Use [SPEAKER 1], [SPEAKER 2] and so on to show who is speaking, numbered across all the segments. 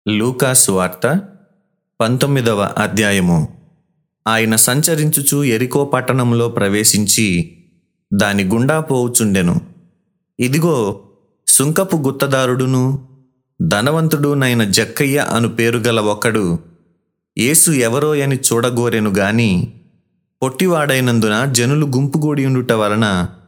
[SPEAKER 1] లూకాసు వార్త పంతొమ్మిదవ అధ్యాయము ఆయన సంచరించుచు ఎరికో పట్టణంలో ప్రవేశించి దాని గుండా పోవుచుండెను ఇదిగో సుంకపు గుత్తదారుడును ధనవంతుడునైన జక్కయ్య అను పేరు గల ఒకడు యేసు ఎవరో అని చూడగోరెను గాని పొట్టివాడైనందున జనులు గుంపుగూడి ఉండుట వలన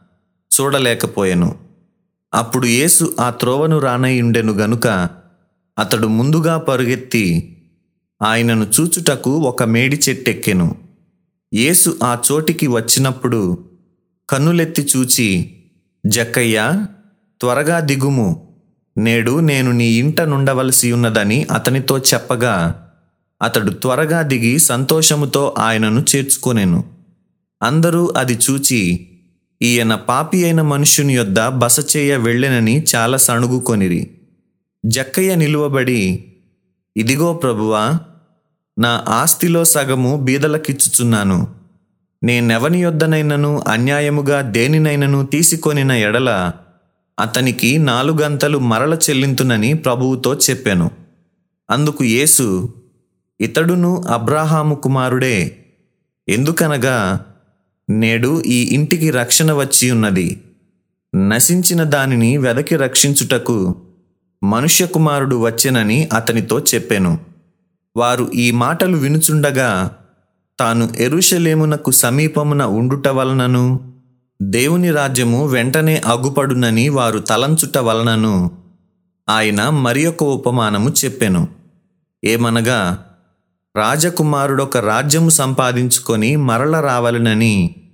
[SPEAKER 1] చూడలేకపోయెను అప్పుడు యేసు ఆ త్రోవను రానయ్యుండెను గనుక అతడు ముందుగా పరుగెత్తి ఆయనను చూచుటకు ఒక మేడి చెట్టెక్కెను యేసు ఆ చోటికి వచ్చినప్పుడు కన్నులెత్తి చూచి జక్కయ్య త్వరగా దిగుము నేడు నేను నీ ఇంట నుండవలసి ఉన్నదని అతనితో చెప్పగా అతడు త్వరగా దిగి సంతోషముతో ఆయనను చేర్చుకొనెను అందరూ అది చూచి ఈయన పాపి అయిన మనుష్యుని యొద్ద బస చేయ వెళ్ళెనని చాలా సణుగుకొనిరి జక్కయ్య నిలువబడి ఇదిగో ప్రభువా నా ఆస్తిలో సగము బీదలకిచ్చుచున్నాను నేనెవని యొద్దనైనను అన్యాయముగా దేనినైనను తీసుకొనిన ఎడల అతనికి నాలుగంతలు మరల చెల్లింతునని ప్రభువుతో చెప్పాను అందుకు యేసు ఇతడును అబ్రాహాము కుమారుడే ఎందుకనగా నేడు ఈ ఇంటికి రక్షణ వచ్చి ఉన్నది నశించిన దానిని వెదకి రక్షించుటకు మనుష్య కుమారుడు వచ్చెనని అతనితో చెప్పెను వారు ఈ మాటలు వినుచుండగా తాను ఎరుషలేమునకు సమీపమున ఉండుట వలనను దేవుని రాజ్యము వెంటనే అగుపడునని వారు తలంచుట వలనను ఆయన మరి ఒక ఉపమానము చెప్పెను ఏమనగా రాజకుమారుడొక రాజ్యము సంపాదించుకొని మరల రావాలనని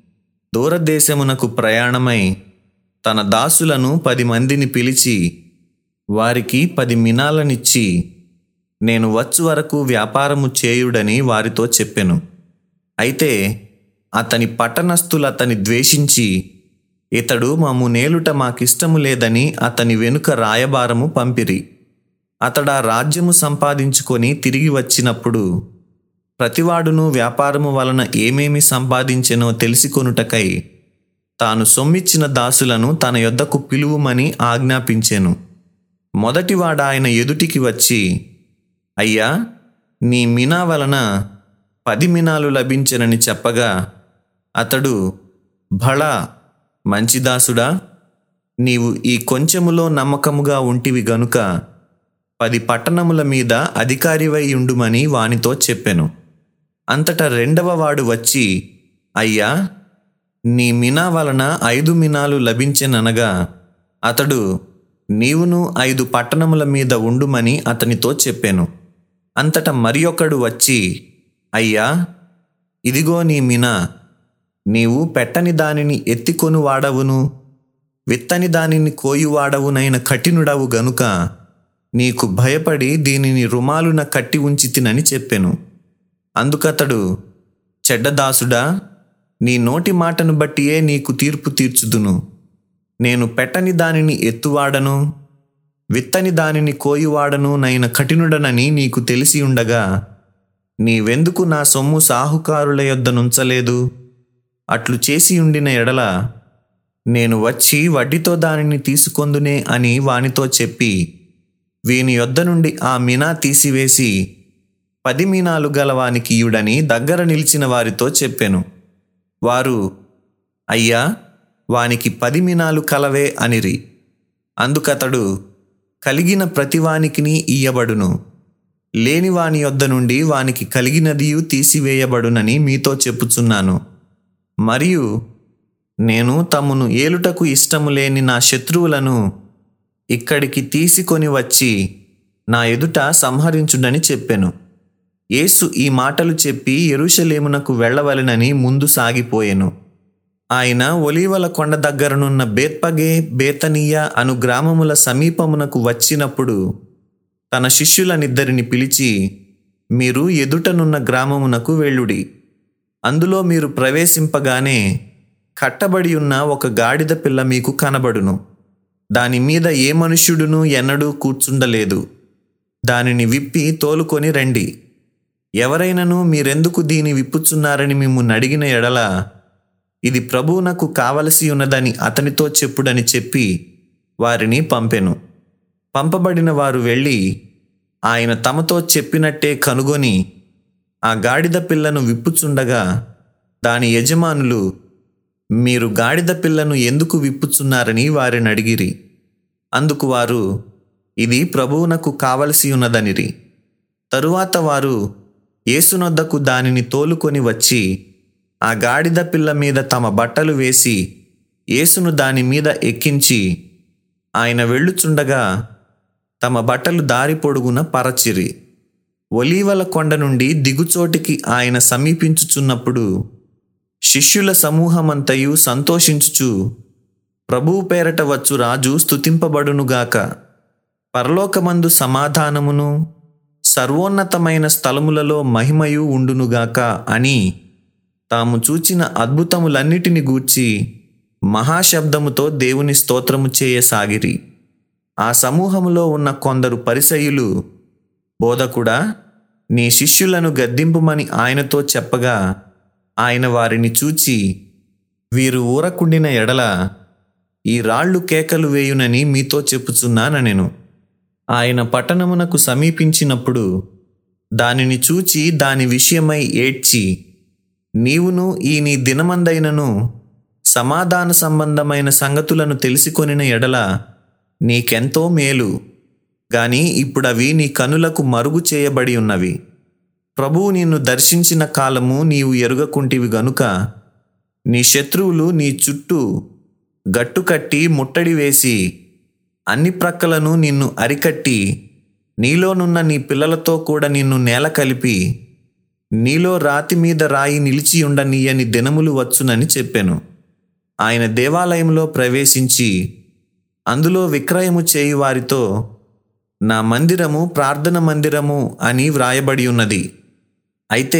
[SPEAKER 1] దూరదేశమునకు ప్రయాణమై తన దాసులను పది మందిని పిలిచి వారికి పది మినాలనిచ్చి నేను వచ్చు వరకు వ్యాపారము చేయుడని వారితో చెప్పెను అయితే అతని పట్టణస్థులు అతని ద్వేషించి ఇతడు మమ్ము నేలుట మాకిష్టము లేదని అతని వెనుక రాయబారము పంపిరి అతడా రాజ్యము సంపాదించుకొని తిరిగి వచ్చినప్పుడు ప్రతివాడును వ్యాపారము వలన ఏమేమి సంపాదించెనో తెలిసికొనుటకై తాను సొమ్మిచ్చిన దాసులను తన యొద్దకు పిలువుమని ఆజ్ఞాపించెను మొదటివాడ ఆయన ఎదుటికి వచ్చి అయ్యా నీ మినా వలన పది మినాలు లభించెనని చెప్పగా అతడు భళా మంచి దాసుడా నీవు ఈ కొంచెములో నమ్మకముగా ఉంటివి గనుక పది పట్టణముల మీద అధికారివై ఉండుమని వానితో చెప్పెను అంతటా రెండవ వాడు వచ్చి అయ్యా నీ మినా వలన ఐదు మినాలు లభించెననగా అతడు నీవును ఐదు పట్టణముల మీద ఉండుమని అతనితో చెప్పాను అంతటా మరి ఒకడు వచ్చి అయ్యా ఇదిగో నీ మినా నీవు పెట్టని దానిని ఎత్తికొను వాడవును విత్తని దానిని కోయువాడవునైన కఠినుడవు గనుక నీకు భయపడి దీనిని రుమాలున కట్టి ఉంచి తినని చెప్పెను అందుకతడు చెడ్డదాసుడా నీ నోటి మాటను బట్టియే నీకు తీర్పు తీర్చుదును నేను పెట్టని దానిని ఎత్తువాడను విత్తని దానిని కోయువాడను నైన కఠినుడనని నీకు తెలిసి ఉండగా నీవెందుకు నా సొమ్ము సాహుకారుల యొద్ద నుంచలేదు అట్లు చేసి ఉండిన ఎడల నేను వచ్చి వడ్డీతో దానిని తీసుకొందునే అని వానితో చెప్పి వీని యొద్ద నుండి ఆ మినా తీసివేసి పది మీనాలు గలవానికి ఇయుడని దగ్గర నిలిచిన వారితో చెప్పెను వారు అయ్యా వానికి పది మినాలు కలవే అనిరి అందుకతడు కలిగిన ప్రతివానికిని ఇయ్యబడును లేని వాని యొద్ద నుండి వానికి కలిగినదియు తీసివేయబడునని మీతో చెప్పుచున్నాను మరియు నేను తమను ఏలుటకు ఇష్టము లేని నా శత్రువులను ఇక్కడికి తీసుకొని వచ్చి నా ఎదుట సంహరించుడని చెప్పెను యేసు ఈ మాటలు చెప్పి ఎరుషలేమునకు వెళ్ళవలెనని ముందు సాగిపోయెను ఆయన ఒలీవల కొండ దగ్గరనున్న బేత్పగే బేతనీయ అను గ్రామముల సమీపమునకు వచ్చినప్పుడు తన శిష్యులనిద్దరిని పిలిచి మీరు ఎదుటనున్న గ్రామమునకు వెళ్ళుడి అందులో మీరు ప్రవేశింపగానే కట్టబడి ఉన్న ఒక గాడిద పిల్ల మీకు కనబడును దాని మీద ఏ మనుష్యుడును ఎన్నడూ కూర్చుండలేదు దానిని విప్పి తోలుకొని రండి ఎవరైనను మీరెందుకు దీని విప్పుచున్నారని మిమ్మల్ని అడిగిన ఎడల ఇది ప్రభువునకు కావలసి ఉన్నదని అతనితో చెప్పుడని చెప్పి వారిని పంపెను పంపబడిన వారు వెళ్ళి ఆయన తమతో చెప్పినట్టే కనుగొని ఆ గాడిద పిల్లను విప్పుచుండగా దాని యజమానులు మీరు గాడిద పిల్లను ఎందుకు విప్పుచున్నారని వారిని అడిగిరి అందుకు వారు ఇది ప్రభువునకు కావలసి ఉన్నదనిరి తరువాత వారు యేసునొద్దకు దానిని తోలుకొని వచ్చి ఆ గాడిద పిల్ల మీద తమ బట్టలు వేసి యేసును దాని మీద ఎక్కించి ఆయన వెళ్ళుచుండగా తమ బట్టలు దారి పొడుగున పరచిరి ఒలీవల కొండ నుండి దిగుచోటికి ఆయన సమీపించుచున్నప్పుడు శిష్యుల సమూహమంతయు సంతోషించుచు ప్రభువు పేరట వచ్చు రాజు స్తుతింపబడునుగాక పరలోకమందు సమాధానమును సర్వోన్నతమైన స్థలములలో మహిమయు ఉండునుగాక అని తాము చూచిన అద్భుతములన్నిటిని గూర్చి మహాశబ్దముతో దేవుని స్తోత్రము చేయసాగిరి ఆ సమూహములో ఉన్న కొందరు పరిసయులు బోధకుడా నీ శిష్యులను గద్దింపుమని ఆయనతో చెప్పగా ఆయన వారిని చూచి వీరు ఊరకుండిన ఎడల ఈ రాళ్ళు కేకలు వేయునని మీతో చెప్పుచున్నానెను ఆయన పట్టణమునకు సమీపించినప్పుడు దానిని చూచి దాని విషయమై ఏడ్చి నీవును ఈ నీ దినమందైనను సమాధాన సంబంధమైన సంగతులను తెలిసికొనిన ఎడల నీకెంతో మేలు గాని ఇప్పుడవి నీ కనులకు మరుగు చేయబడి ఉన్నవి ప్రభువు నిన్ను దర్శించిన కాలము నీవు ఎరుగకుంటివి గనుక నీ శత్రువులు నీ చుట్టూ గట్టుకట్టి ముట్టడి వేసి అన్ని ప్రక్కలను నిన్ను అరికట్టి నీలోనున్న నీ పిల్లలతో కూడా నిన్ను నేల కలిపి నీలో రాతి మీద రాయి నిలిచి ఉండనీయని దినములు వచ్చునని చెప్పాను ఆయన దేవాలయంలో ప్రవేశించి అందులో విక్రయము చేయు వారితో నా మందిరము ప్రార్థన మందిరము అని వ్రాయబడి ఉన్నది అయితే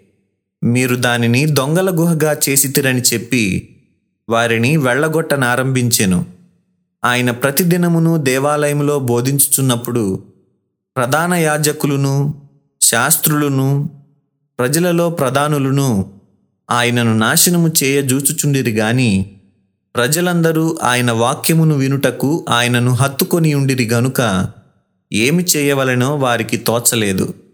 [SPEAKER 1] మీరు దానిని దొంగల గుహగా చేసితిరని చెప్పి వారిని వెళ్ళగొట్టనారంభించెను ఆయన ప్రతిదినమును దేవాలయములో బోధించుచున్నప్పుడు ప్రధాన యాజకులను శాస్త్రులను ప్రజలలో ప్రధానులను ఆయనను నాశనము చేయజూచుచుండిరి గాని ప్రజలందరూ ఆయన వాక్యమును వినుటకు ఆయనను హత్తుకొని ఉండిరి గనుక ఏమి చేయవలెనో వారికి తోచలేదు